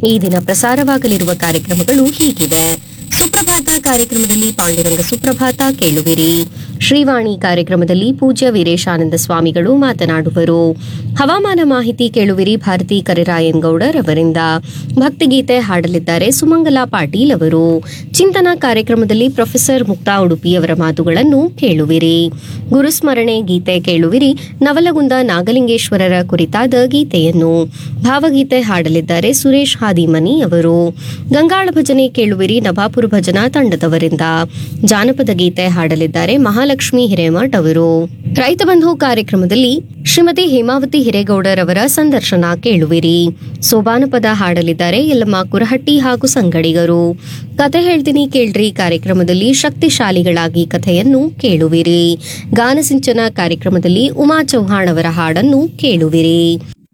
ಈ ದಿನ ಪ್ರಸಾರವಾಗಲಿರುವ ಕಾರ್ಯಕ್ರಮಗಳು ಹೀಗಿವೆ ಸುಪ್ರಭಾತ ಕಾರ್ಯಕ್ರಮದಲ್ಲಿ ಪಾಂಡುರಂಗ ಸುಪ್ರಭಾತ ಕೇಳುವಿರಿ ಶ್ರೀವಾಣಿ ಕಾರ್ಯಕ್ರಮದಲ್ಲಿ ಪೂಜ್ಯ ವೀರೇಶಾನಂದ ಸ್ವಾಮಿಗಳು ಮಾತನಾಡುವರು ಹವಾಮಾನ ಮಾಹಿತಿ ಕೇಳುವಿರಿ ಭಾರತಿ ಕರಿರಾಯನ್ ಗೌಡರ್ ಅವರಿಂದ ಭಕ್ತಿಗೀತೆ ಹಾಡಲಿದ್ದಾರೆ ಸುಮಂಗಲ ಪಾಟೀಲ್ ಅವರು ಚಿಂತನಾ ಕಾರ್ಯಕ್ರಮದಲ್ಲಿ ಪ್ರೊಫೆಸರ್ ಮುಕ್ತಾ ಉಡುಪಿಯವರ ಮಾತುಗಳನ್ನು ಕೇಳುವಿರಿ ಗುರುಸ್ಮರಣೆ ಗೀತೆ ಕೇಳುವಿರಿ ನವಲಗುಂದ ನಾಗಲಿಂಗೇಶ್ವರರ ಕುರಿತಾದ ಗೀತೆಯನ್ನು ಭಾವಗೀತೆ ಹಾಡಲಿದ್ದಾರೆ ಸುರೇಶ್ ಹಾದಿಮನಿ ಅವರು ಗಂಗಾಳ ಭಜನೆ ಕೇಳುವಿರಿ ನಭಾಪುರ ಭಜನಾ ತಂಡದವರಿಂದ ಜಾನಪದ ಗೀತೆ ಹಾಡಲಿದ್ದಾರೆ ಮಹಾಲಕ್ಷ್ಮಿ ಹಿರೇಮಠ್ ಅವರು ರೈತ ಬಂಧು ಕಾರ್ಯಕ್ರಮದಲ್ಲಿ ಶ್ರೀಮತಿ ಹೇಮಾವತಿ ಹಿರೇಗೌಡರ್ ಅವರ ಸಂದರ್ಶನ ಕೇಳುವಿರಿ ಸೋಬಾನಪದ ಹಾಡಲಿದ್ದಾರೆ ಯಲ್ಲಮ್ಮ ಕುರಹಟ್ಟಿ ಹಾಗೂ ಸಂಗಡಿಗರು ಕತೆ ಹೇಳ್ತೀನಿ ಕೇಳ್ರಿ ಕಾರ್ಯಕ್ರಮದಲ್ಲಿ ಶಕ್ತಿಶಾಲಿಗಳಾಗಿ ಕಥೆಯನ್ನು ಕೇಳುವಿರಿ ಗಾನಸಿಂಚನ ಕಾರ್ಯಕ್ರಮದಲ್ಲಿ ಉಮಾ ಚೌಹಾಣ್ ಅವರ ಹಾಡನ್ನು ಕೇಳುವಿರಿ